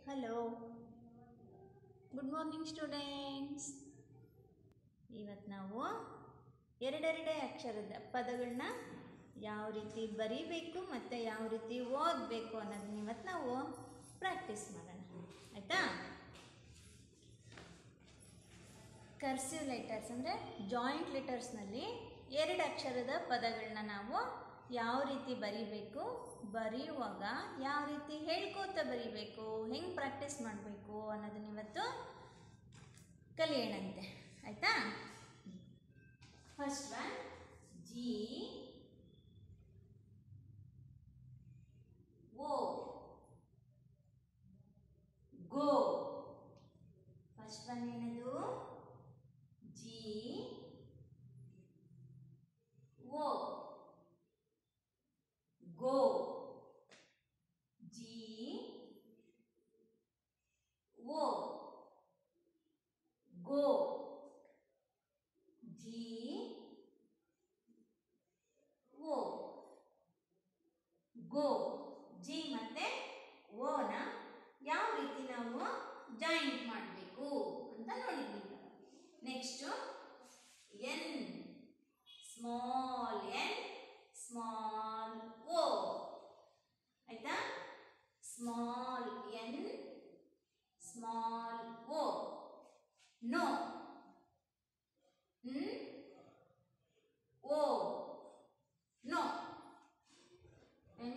hello good morning students ಇವತ್ತು ನಾವು ಎರಡೆರಡೇ ಅಕ್ಷರದ ಪದಗಳನ್ನ ಯಾವ ರೀತಿ ಬರೀಬೇಕು ಮತ್ತು ಯಾವ ರೀತಿ ಓದಬೇಕು ಅನ್ನೋದನ್ನ ಇವತ್ತು ನಾವು ಪ್ರಾಕ್ಟೀಸ್ ಮಾಡೋಣ ಆಯಿತಾ ಕರ್ಸಿವ್ ಲೆಟರ್ಸ್ ಅಂದರೆ ಜಾಯಿಂಟ್ ಲೆಟರ್ಸ್ನಲ್ಲಿ ಎರಡು ಅಕ್ಷರದ ಪದಗಳನ್ನ ನಾವು ಯಾವ ರೀತಿ ಬರಿಬೇಕು ಬರೆಯುವಾಗ ಯಾವ ರೀತಿ ಹೇಳ್ಕೋತ ಬರಿಬೇಕು ಹೆಂಗೆ ಪ್ರಾಕ್ಟೀಸ್ ಮಾಡಬೇಕು ಅನ್ನೋದನ್ನ ಇವತ್ತು ಕಲಿಯೋಣಂತೆ ಆಯಿತಾ first one G O go first one ಏನದು G O go G O go G O go G ಮತ್ತೆ ಓನ ಯಾವ ರೀತಿ ನಾವು ಜಾಯಿಂಟ್ ಮಾಡಬೇಕು ಅಂತ ನೋಡಿದ್ವಿ next N small N small O ಆಯ್ತಾ small N small O no O no N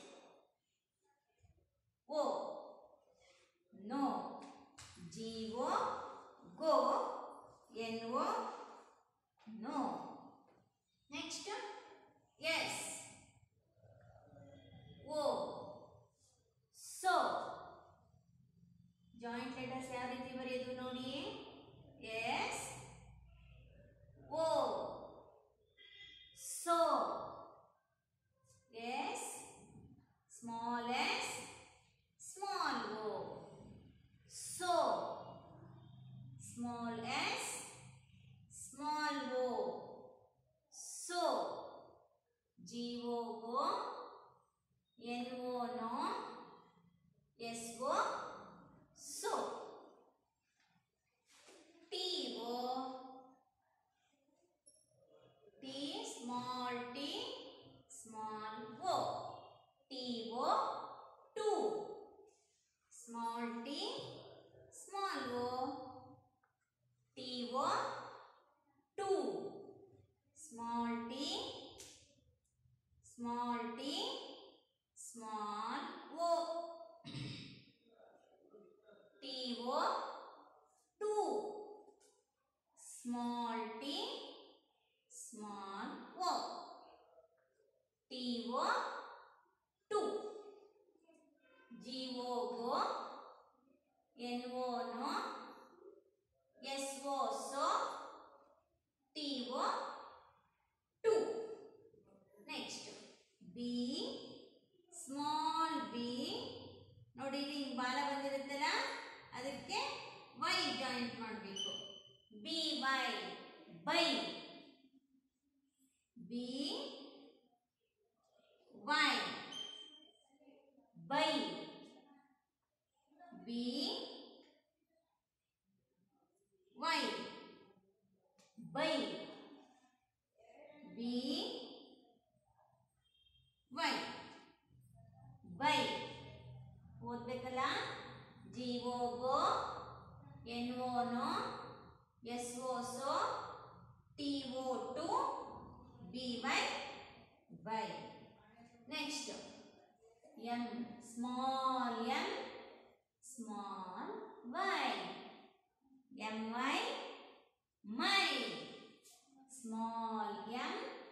O no G O go N O no next S O so joint letters ಯಾವ ರೀತಿ ಬರೆಯೋದು ನೋಡಿ S O so S small S small O so small S small O so G O go N O no S O so T O T small T small O T O to small T small O T O to small t small t small o t o 2 small t small o t o 2 g o go n o no s o so t o to next B small B ನೋಡಿ ಇಲ್ಲಿ ಹಿಂಗ್ ಬಾಲ ಬಂದಿರುತ್ತಲ್ಲ ಅದಕ್ಕೆ Y joint ಮಾಡಬೇಕು B Y by B Y by B Y by B Y by ಓದ್ಬೇಕಲ್ಲ G O go N O no S O so T O to B Y by next M small M small Y M Y my small M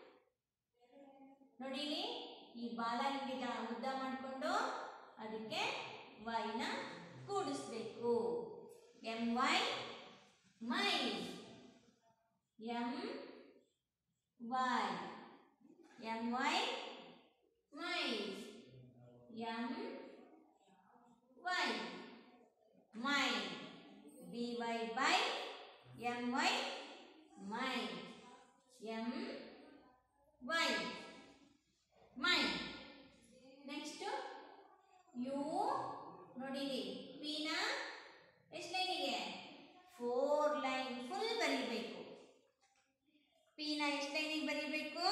ನೋಡಿ ಇಲ್ಲಿ ಈ ಬಾಲ ಹಿಂಗೆ ಉದ್ದ ಮಾಡಿಕೊಂಡು ಅದಕ್ಕೆ ವೈನ ಕೂಡಿಸ್ಬೇಕು M Y my M Y M Y my M Y my B Y by M Y my M Y my next U ನೋಡಿರಿ ಪಿನ ಎಷ್ಟು ಲೈನಿಗೆ ಫೋರ್ ಲೈನ್ ಫುಲ್ ಬರೀಬೇಕು ಪಿನ ಎಷ್ಟು ಲೈನಿಗೆ ಬರೀಬೇಕು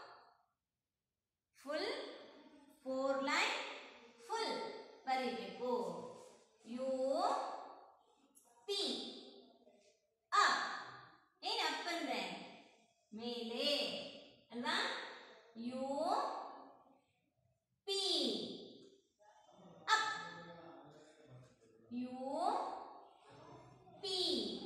ಫುಲ್ ಫೋರ್ ಲೈನ್ ಫುಲ್ ಬರೀಬೇಕು ಯು ಪಿ ಅಪ್ ಏನು ಅಪ್ ಅಂದ್ರೆ ಮೇಲೆ ಅಲ್ವಾ U P up U P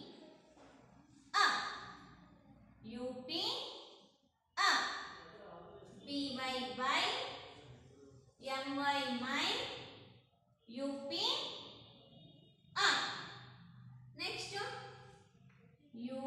up U P up B Y by M Y my U P up next U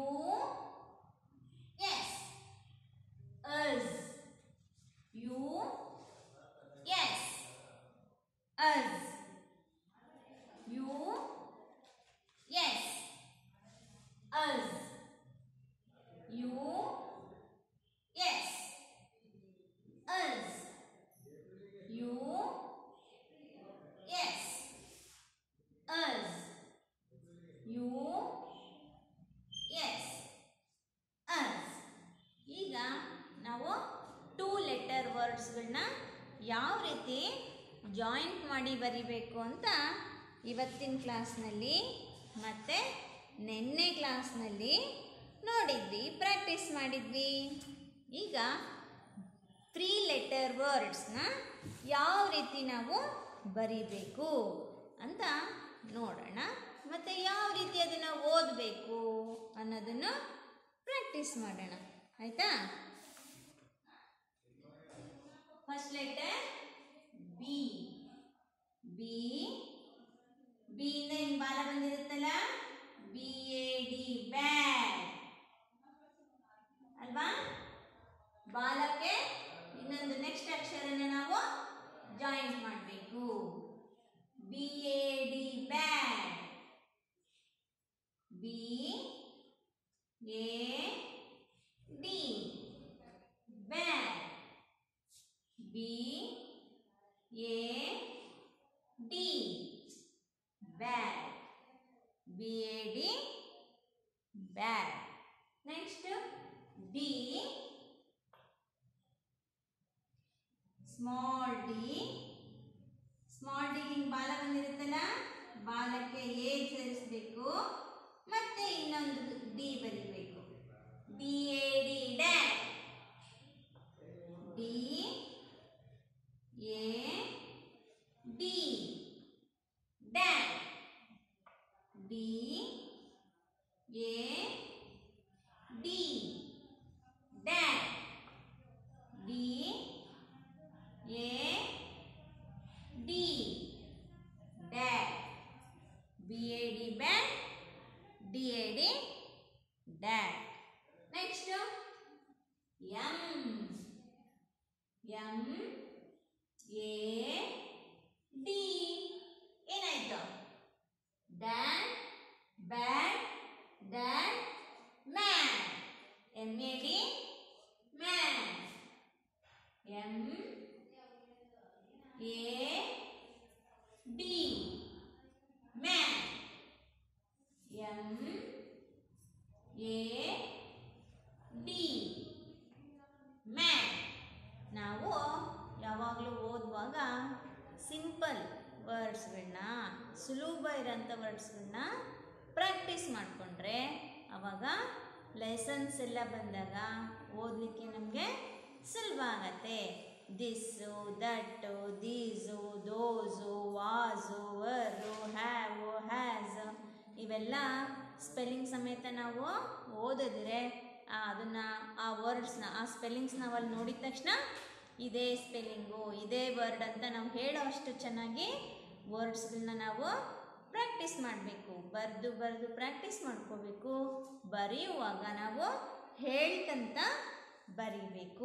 S us U S us U S us U S us U S us U S us ಈಗ ನಾವು two letter ವರ್ಡ್ಸ್ಗಳನ್ನ ಯಾವ ರೀತಿ joint ಮಾಡಿ ಬರಿಬೇಕು ಅಂತ ಇವತ್ತಿನ ಕ್ಲಾಸ್ನಲ್ಲಿ ಮತ್ತು ನಿನ್ನೆ ಕ್ಲಾಸ್ನಲ್ಲಿ ನೋಡಿದ್ವಿ ಪ್ರಾಕ್ಟೀಸ್ ಮಾಡಿದ್ವಿ ಈಗ ತ್ರೀ ಲೆಟರ್ ವರ್ಡ್ಸ್ನ ಯಾವ ರೀತಿ ನಾವು ಬರಿಬೇಕು ಅಂತ ನೋಡೋಣ ಮತ್ತು ಯಾವ ರೀತಿ ಅದನ್ನು ಓದಬೇಕು ಅನ್ನೋದನ್ನು ಪ್ರಾಕ್ಟೀಸ್ ಮಾಡೋಣ ಆಯಿತಾ ಫಸ್ಟ್ ಲೆಟರ್ ಬಿ ಬಿ ಬಿಯಿಂದ ಹಿಂಗೆ ಬಾಲ ಬಂದಿರುತ್ತಲ್ಲ ಬಿ ಎ ಡಿ ಬ್ಯಾಡ್ ಅಲ್ವಾ ಬಾಲಕ್ಕೆ ಇನ್ನೊಂದು ನೆಕ್ಸ್ಟ್ ಅಕ್ಷರನ ನಾವು ಜಾಯಿಂಟ್ ಮಾಡಬೇಕು B A D bad B A D bad B A D bad B A D bad next D small D small D ಹಿಂಗೆ ಬಾಲ ಬಂದಿರುತ್ತಲ್ಲ ಬಾಲಕ್ಕೆ ಎ ಸೇರಿಸ್ಬೇಕು ಮತ್ತೆ ಇನ್ನೊಂದು ಡಿ ಬರೀಬೇಕು D A D dad D A D dad D A D dad D A D dad B A D bad D A D dad next M M A D ಏನಾಯ್ತು ಡ್ಯಾನ್ bad dad man M A D man M A D man M A D man ನಾವು ಯಾವಾಗಲೂ ಓದುವಾಗ simple ವರ್ಡ್ಸ್ಗಳನ್ನ ಸುಲಭ ಇರೋಂಥ ವರ್ಡ್ಸ್ಗಳನ್ನ practice ಮಾಡಿಕೊಂಡ್ರೆ ಆವಾಗ lessons ಎಲ್ಲ ಬಂದಾಗ ಓದಲಿಕ್ಕೆ ನಮಗೆ ಸುಲಭ ಆಗತ್ತೆ this that these those was were have has ಇವೆಲ್ಲ ಸ್ಪೆಲ್ಲಿಂಗ್ ಸಮೇತ ನಾವು ಓದಿದ್ರೆ ಆ ಅದನ್ನು ಆ ವರ್ಡ್ಸ್ನ ಆ ಸ್ಪೆಲ್ಲಿಂಗ್ಸ್ ನಾವು ಅಲ್ಲಿ ನೋಡಿದ ತಕ್ಷಣ ಇದೇ ಸ್ಪೆಲ್ಲಿಂಗು ಇದೇ ವರ್ಡ್ ಅಂತ ನಾವು ಹೇಳೋ ಅಷ್ಟು ಚೆನ್ನಾಗಿ ವರ್ಡ್ಸ್ಗಳನ್ನ ನಾವು ಪ್ರಾಕ್ಟೀಸ್ ಮಾಡಬೇಕು ಬರೆದು ಬರೆದು ಪ್ರಾಕ್ಟೀಸ್ ಮಾಡ್ಕೋಬೇಕು ಬರೆಯುವಾಗ ನಾವು ಹೇಳ್ಕಂತ ಬರಿಬೇಕು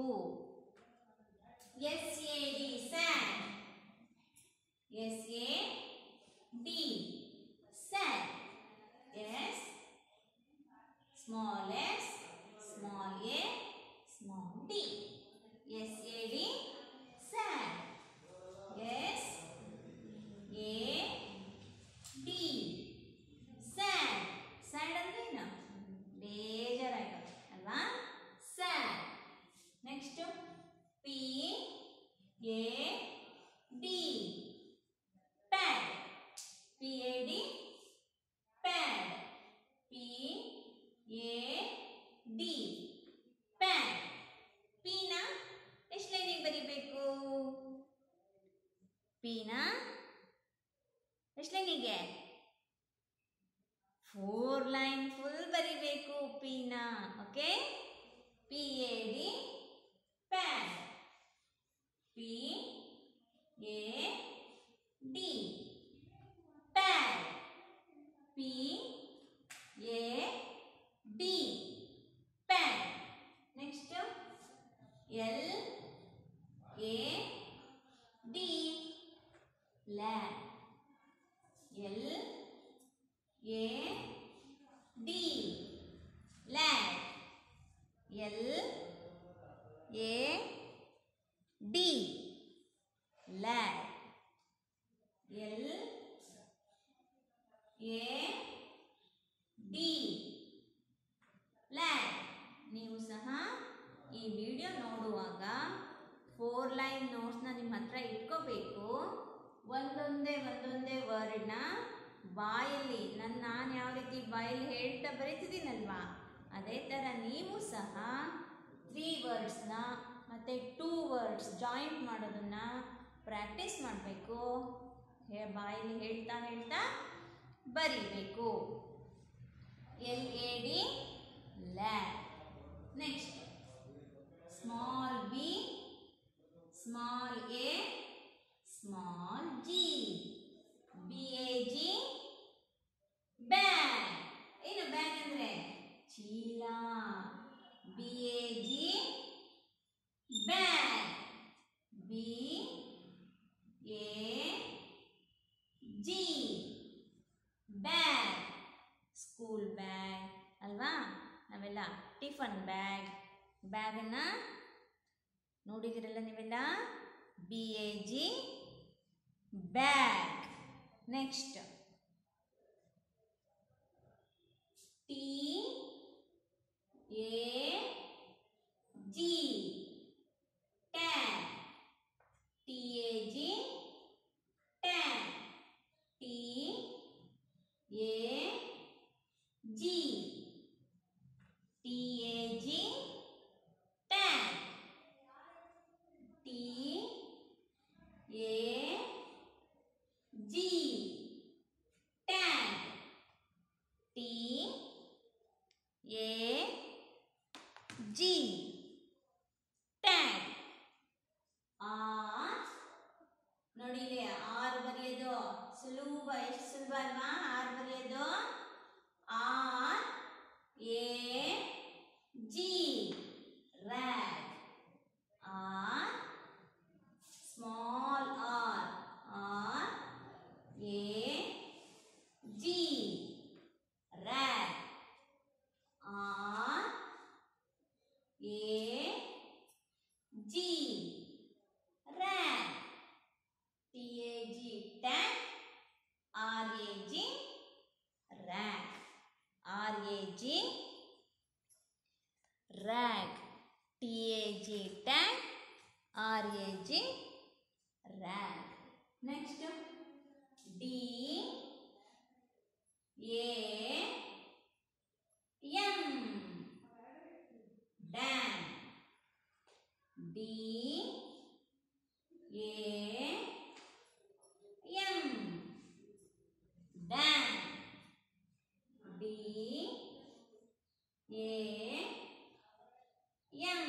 S A D sad S A D sad S small S small A small D S A D sad S A ಎಷ್ಟು ಲೈನಿಗೆ ಫೋರ್ ಲೈನ್ ಫುಲ್ ಬರಿಬೇಕು ಪಿನ okay P A D pad P A D pad P A D pad next L A D lab L A D lab L A D lab L A D lab ನೀವು ಸಹ ಈ video ನೋಡುವಾಗ four line ನೋಟ್ಸ್ನ ನಿಮ್ಮ ಹತ್ರ ಇಟ್ಕೋಬೇಕು ಒಂದೊಂದೇ ಒಂದೊಂದೇ ವರ್ಡ್ನ ಬಾಯಲ್ಲಿ ನನ್ನ ನಾನು ಯಾವ ರೀತಿ ಬಾಯಲ್ಲಿ ಹೇಳ್ತಾ ಬರೀತಿದ್ದೀನಲ್ವಾ ಅದೇ ಥರ ನೀವು ಸಹ ತ್ರೀ ವರ್ಡ್ಸ್ನ ಮತ್ತು ಟೂ ವರ್ಡ್ಸ್ ಜಾಯಿಂಟ್ ಮಾಡೋದನ್ನು ಪ್ರಾಕ್ಟೀಸ್ ಮಾಡಬೇಕು ಹೇ ಬಾಯಲ್ಲಿ ಹೇಳ್ತಾ ಹೇಳ್ತಾ ಬರೀಬೇಕು L A D lab next small B small A small G B A G bag ಏನು ಬ್ಯಾಗ್ ಅಂದರೆ ಚೀಲ B A G bag B A G bag school bag ಅಲ್ವಾ ನಾವೆಲ್ಲ ಟಿಫನ್ ಬ್ಯಾಗ್ ಬ್ಯಾಗನ್ನು ನೋಡಿದಿರಲ್ಲ ನೀವೆಲ್ಲ B A G bag next T A G tag T A G tag T A G T A G tag T A G tag T A G tag R ನೋಡಿ ಇಲ್ಲಿ R ಬರೆಯೋದು ಸುಲಭ ಎಷ್ಟು ಸುಲಭ ಅಲ್ವಾ ಆರ್ ಬರೆಯೋದು R A G rag R small R R A G rag R A G rag T A G tag R A G rag R A G rag T A G tag R A G rag next D A M dam D A M dam D A M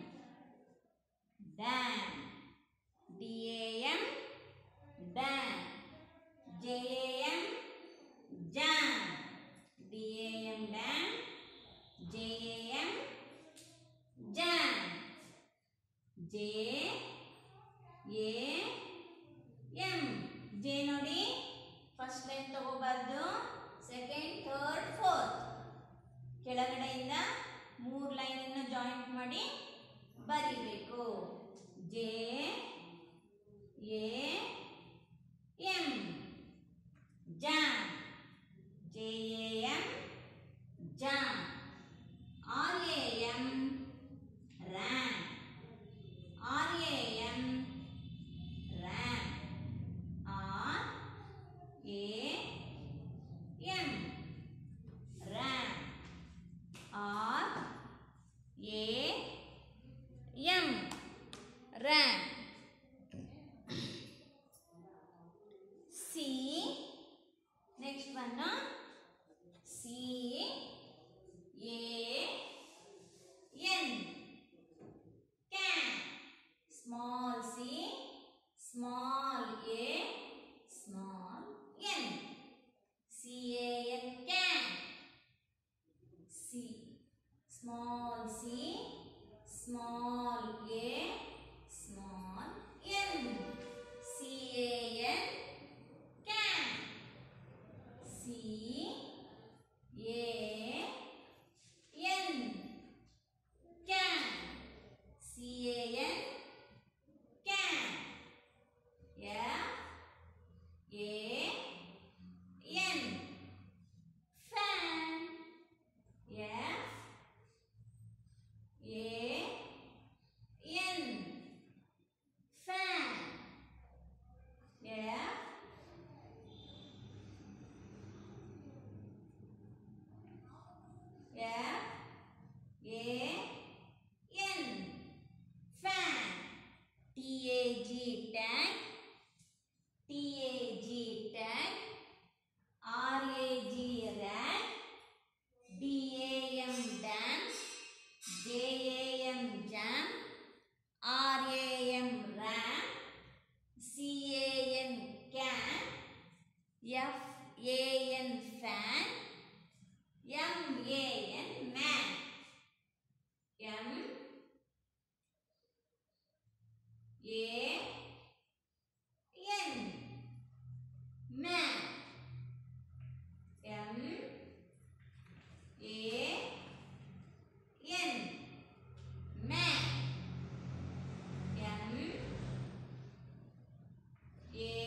dam D A M dam J A M jam D A M dam J A M jam J A M J ನೋಡಿ first line ತಗೋಬಾರ್ದು second third fourth ಕೆಳಗಡೆಯಿಂದ ಮೂರು ಲೈನನ್ನು joint ಮಾಡಿ ಬರಿಬೇಕು J A M jam J A M jam R A M ram R A M ram R A M ram R A M ram C C A N can C A N can F A N fan F A N fan F F A N fan T A G tank T A G tank R A G rack D A M dam J A M jam R A M ram C A N can F A N fan M A N man M A N man M A N man M A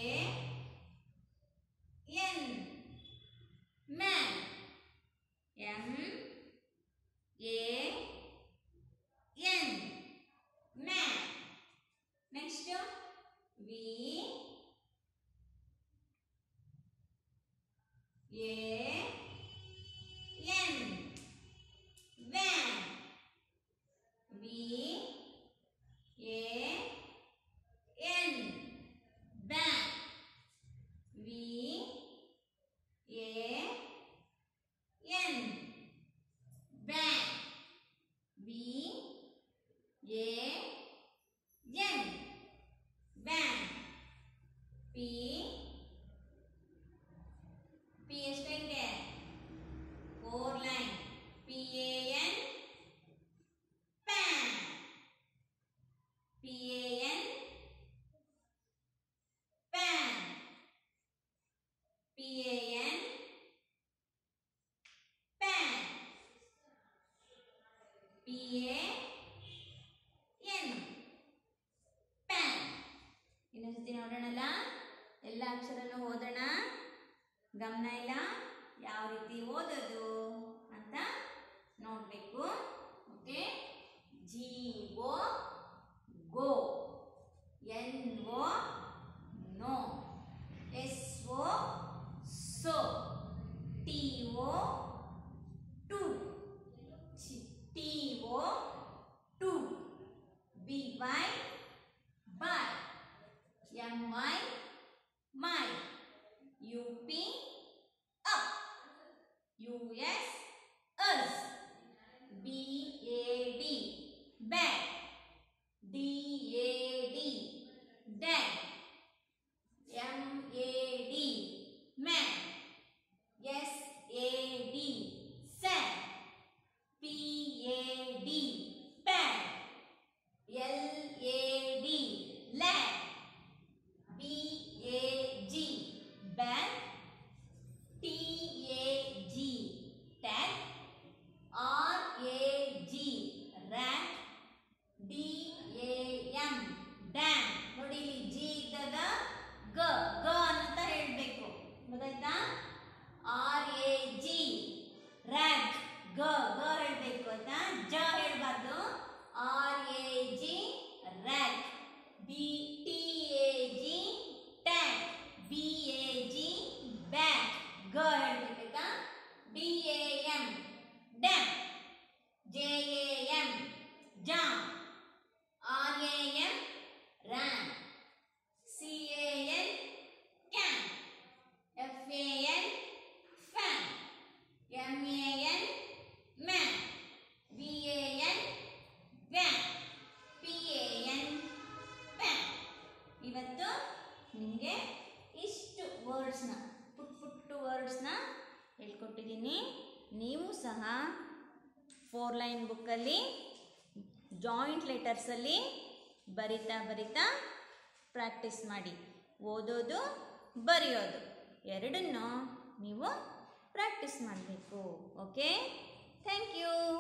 N man M A N man next V A N van V A N ban V A N ban V A N ban P P ಎಷ್ಟೈತೆ four line P A N pan P A N pan P A N pan P A N pan ಇನ್ನೊಂದ್ಸತಿ ನೋಡೋಣಲ್ಲ ಎಲ್ಲ ಅಕ್ಷರನೂ ಓದೋಣ ಗಮನ ಇಲ್ಲ ಯಾವ ರೀತಿ ಓದೋದು ಅಂತ ನೋಡಬೇಕು okay G O go N O no S O so T O to T O to B Y by M Y my U P up U S us B A D bad D A D dad M A D man S A D sad P A D pad L A D lad B A G ban T A G tag R A G rack D A M dam ನೋಡಿ ಇಲ್ಲಿ G ಇದ್ದಾಗ ಗ ಗ ಅಂತ ಹೇಳ್ಬೇಕು ಗೊತ್ತಾಯ್ತಾ R A G rack ಗ ಗ ಹೇಳ್ಬೇಕು ಆಯ್ತಾ ಜ ಹೇಳ್ಬಾರ್ದು R A G rack B T A G tag B A G back ಗ ಹೇಳ್ಬೇಕಾಯ್ತಾ D A M dam J A M jam R A M ram C A N can F A N fan M A N man V A N van P A N pan ಇವತ್ತು ನಿಮಗೆ ಇಷ್ಟು ವರ್ಡ್ಸ್ನ ಪುಟ್ ಪುಟ್ಟು ವರ್ಡ್ಸ್ನ ಹೇಳ್ಕೊಟ್ಟಿದ್ದೀನಿ ನೀವು ಸಹ four line ಬುಕ್ಕಲ್ಲಿ joint ಲೆಟರ್ಸಲ್ಲಿ ಬರಿತಾ ಬರಿತಾ ಪ್ರಾಕ್ಟೀಸ್ ಮಾಡಿ ಓದೋದು ಬರೆಯೋದು ಎರಡನ್ನು ನೀವು ಪ್ರಾಕ್ಟೀಸ್ ಮಾಡಬೇಕು ಓಕೆ ಥ್ಯಾಂಕ್ ಯು